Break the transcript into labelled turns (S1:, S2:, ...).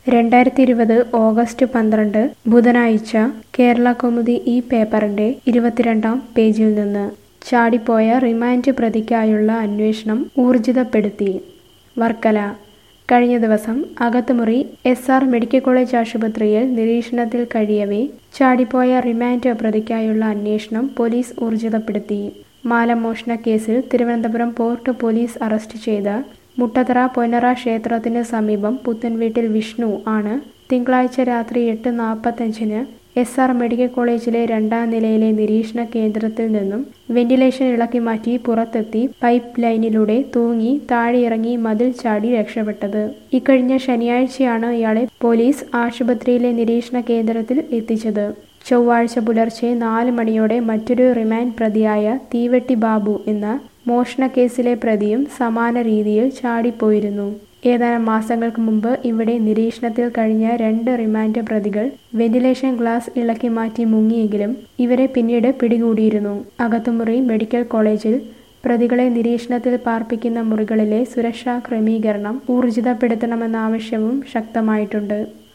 S1: രണ്ടായിരത്തി ഇരുപത് ഓഗസ്റ്റ് പന്ത്രണ്ട് ബുധനാഴ്ച കേരള കൗമുദി ഈ പേപ്പറിന്റെ ഇരുപത്തിരണ്ടാം പേജിൽ നിന്ന് ചാടിപ്പോയ റിമാൻഡ് പ്രതിക്കായുള്ള അന്വേഷണം ഊർജിതപ്പെടുത്തി വർക്കല കഴിഞ്ഞ ദിവസം Akathumuri S R medical college ആശുപത്രിയിൽ നിരീക്ഷണത്തിൽ കഴിയവേ ചാടിപ്പോയ റിമാൻഡ് പ്രതിക്കായുള്ള അന്വേഷണം പോലീസ് ഊർജിതപ്പെടുത്തി മാലമോഷണ കേസിൽ തിരുവനന്തപുരം പോർട്ട് പോലീസ് അറസ്റ്റ് ചെയ്ത മുട്ടത്തറ പൊന്നറ ക്ഷേത്രത്തിന് സമീപം പുത്തൻവീട്ടിൽ വിഷ്ണു ആണ് തിങ്കളാഴ്ച രാത്രി എട്ട് നാൽപ്പത്തഞ്ചിന് എസ് ആർ മെഡിക്കൽ കോളേജിലെ രണ്ടാം നിലയിലെ നിരീക്ഷണ കേന്ദ്രത്തിൽ നിന്നും വെന്റിലേഷൻ ഇളക്കി മാറ്റി പുറത്തെത്തി പൈപ്പ് ലൈനിലൂടെ തൂങ്ങി താഴെയിറങ്ങി മതിൽ ചാടി രക്ഷപ്പെട്ടത് ഇക്കഴിഞ്ഞ ശനിയാഴ്ചയാണ് ഇയാളെ പോലീസ് ആശുപത്രിയിലെ നിരീക്ഷണ കേന്ദ്രത്തിൽ എത്തിച്ചത് ചൊവ്വാഴ്ച പുലർച്ചെ നാല് മണിയോടെ മറ്റൊരു റിമാൻഡ് പ്രതിയായ തീവെട്ടി ബാബു എന്ന മോഷണക്കേസിലെ പ്രതിയും സമാന രീതിയിൽ ചാടിപ്പോയിരുന്നു ഏതാനും മാസങ്ങൾക്ക് മുമ്പ് ഇവിടെ നിരീക്ഷണത്തിൽ കഴിഞ്ഞ രണ്ട് റിമാൻഡ് പ്രതികൾ വെന്റിലേഷൻ ഗ്ലാസ് ഇളക്കി മാറ്റി മുങ്ങിയെങ്കിലും ഇവരെ പിന്നീട് പിടികൂടിയിരുന്നു അകത്തുമുറി മെഡിക്കൽ കോളേജിൽ പ്രതികളെ നിരീക്ഷണത്തിൽ പാർപ്പിക്കുന്ന മുറികളിലെ സുരക്ഷാ ക്രമീകരണം ഊർജിതപ്പെടുത്തണമെന്ന ആവശ്യവും ശക്തമായിട്ടുണ്ട്